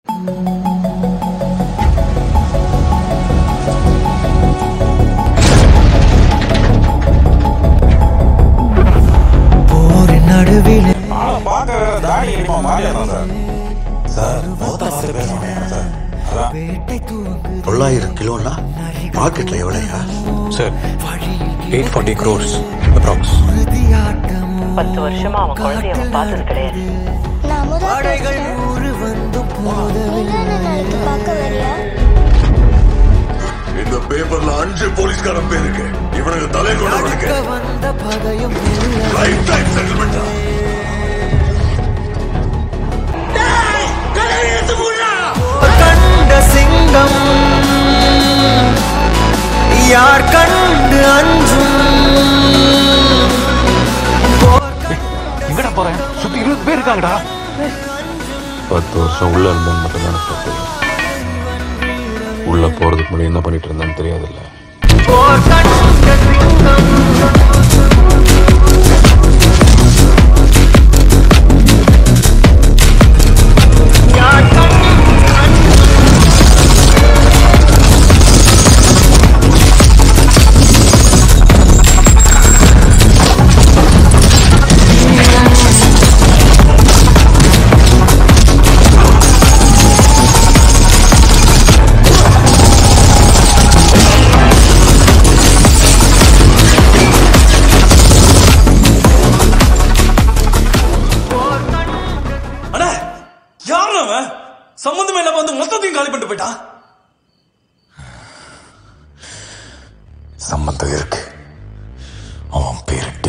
போரின் நடுவில் ஆனா பார்க்க வேற தாடி இருப்பா மாதிரியா தான் சார் சார் மொத்த பார்த்து பேச முடியாது சார் அதான் வேட்டை தூங்கு தொள்ளாயிரம் கிலோனா மார்க்கெட்ல எவ்வளோயா sir eight forty crores approx உறுதியாட்டமும் பத்து வருஷமா அவன் குழந்தைய அவன் பார்த்தது கிடையாது நான் அமுதா படைகள் பேசுறேன் நூறு வந்தும் போதவில்லை நீங்க என்ன நாளைக்கு பார்க்க வரியா இந்த பேப்பர்ல அஞ்சு போலீஸ்காரன் பேருக்கு இவனுக்கு தலை கொண்டவனுக்கு அடுக்க வந்த பகையும் இல்லை. லைஃப் டைம் செட்டில்மெண்ட் கண்ட சிங்கம் யார் கண்டு அஞ்சும் எங்கடா போறேன் சுத்தி இருபது பேர் இருக்காங்கடா பத்து வருஷம் உள்ள இருந்தேன்னு மட்டும் தான் எனக்கு தெரியும் உள்ள போறதுக்கு முன்னாடி என்ன பண்ணிட்டு இருந்தேன்னு தெரியாதுல்ல போர் கண்ட சிங்கம் யார் கண்டு அண்ணா யார் அவன் சம்பந்தமே இல்லாம வந்து மொத்தத்தையும் காலி பண்ணிட்டு போயிட்டான் சம்பந்தம் இருக்கு அவன் பேரு